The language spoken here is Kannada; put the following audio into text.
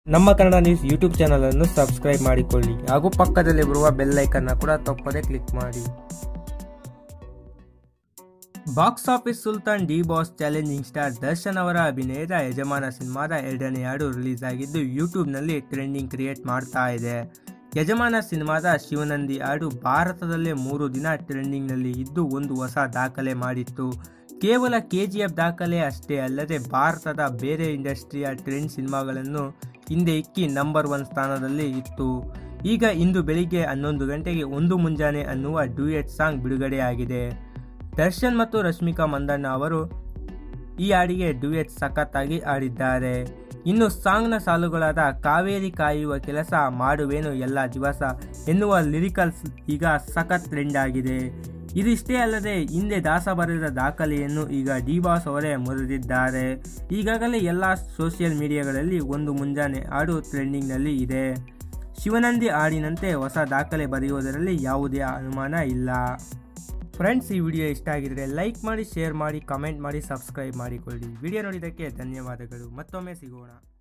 ನಮ್ಮ ಕನ್ನಡ ನ್ಯೂಸ್ ಯೂಟ್ಯೂಬ್ ಚಾನಲ್ ಅನ್ನು ಸಬ್ಸ್ಕ್ರೈಬ್ ಮಾಡಿಕೊಳ್ಳಿ ಹಾಗೂ ಪಕ್ಕದಲ್ಲಿ ಬರುವ ಬೆಲ್ ಐಕನ್ನ ಕೂಡ ತಪ್ಪದೆ ಕ್ಲಿಕ್ ಮಾಡಿ box office Sultan D boss challenging star Darshan ಅವರ ಅಭಿನಯದ ಯಜಮಾನ ಸಿನಿಮಾದ ಎರಡನೇ ಹಾಡು ರಿಲೀಸ್ ಆಗಿದ್ದು ಯೂಟ್ಯೂಬ್ನಲ್ಲಿ ಟ್ರೆಂಡಿಂಗ್ ಕ್ರಿಯೇಟ್ ಮಾಡ್ತಾ ಇದೆ ಯಜಮಾನ ಸಿನಿಮಾದ ಶಿವನಂದಿ ಹಾಡು ಭಾರತದಲ್ಲೇ ಮೂರು ದಿನ ಟ್ರೆಂಡಿಂಗ್ನಲ್ಲಿ ಇದ್ದು ಒಂದು ಹೊಸ ದಾಖಲೆ ಮಾಡಿತ್ತು ಕೇವಲ ಕೆ ಜಿ ಎಫ್ ದಾಖಲೆ ಅಷ್ಟೇ ಅಲ್ಲದೆ ಭಾರತದ ಬೇರೆ ಇಂಡಸ್ಟ್ರಿಯ ಟ್ರೆಂಡ್ ಸಿನಿಮಾಗಳನ್ನು ಹಿಂದೆ ಇಕ್ಕಿ ನಂಬರ್ ಒನ್ ಸ್ಥಾನದಲ್ಲಿ ಇತ್ತು ಈಗ ಇಂದು ಬೆಳಿಗ್ಗೆ ಹನ್ನೊಂದು ಗಂಟೆಗೆ ಒಂದು ಮುಂಜಾನೆ ಅನ್ನುವ ಡ್ಯೂಯೆಟ್ ಸಾಂಗ್ ಬಿಡುಗಡೆಯಾಗಿದೆ ದರ್ಶನ್ ಮತ್ತು ರಶ್ಮಿಕಾ ಮಂದಣ್ಣ ಅವರು ಈ ಹಾಡಿಗೆ ಡ್ಯೂಯೆಟ್ ಸಖತ್ತಾಗಿ ಆಡಿದ್ದಾರೆ ಇನ್ನು ಸಾಂಗ್ನ ಸಾಲುಗಳಾದ ಕಾವೇರಿ ಕಾಯುವ ಕೆಲಸ ಮಾಡುವೇನು ಎಲ್ಲ ದಿವಸ ಎನ್ನುವ ಲಿರಿಕಲ್ಸ್ ಈಗ ಸಖತ್ ಟ್ರೆಂಡ್ ಆಗಿದೆ ಇದಿಷ್ಟೇ ಅಲ್ಲದೆ ಹಿಂದೆ ದಾಸ ಬರೆದ ದಾಖಲೆಯನ್ನು ಈಗ ಡಿ ಬಾಸ್ ಅವರೇ ಮುರಿದಿದ್ದಾರೆ ಈಗಾಗಲೇ ಎಲ್ಲ ಸೋಷಿಯಲ್ ಮೀಡಿಯಾಗಳಲ್ಲಿ ಒಂದು ಮುಂಜಾನೆ ಹಾಡು ಟ್ರೆಂಡಿಂಗ್ನಲ್ಲಿ ಇದೆ ಶಿವನಂದಿ ಹಾಡಿನಂತೆ ಹೊಸ ದಾಖಲೆ ಬರೆಯುವುದರಲ್ಲಿ ಯಾವುದೇ ಅನುಮಾನ ಇಲ್ಲ ಫ್ರೆಂಡ್ಸ್ ಈ ವಿಡಿಯೋ ಇಷ್ಟ ಆಗಿದ್ರೆ ಲೈಕ್ ಮಾಡಿ ಶೇರ್ ಮಾಡಿ ಕಮೆಂಟ್ ಮಾಡಿ ಸಬ್ಸ್ಕ್ರೈಬ್ ಮಾಡಿಕೊಳ್ಳಿ ವಿಡಿಯೋ ನೋಡಿದ್ದಕ್ಕೆ ಧನ್ಯವಾದಗಳು ಮತ್ತೊಮ್ಮೆ ಸಿಗೋಣ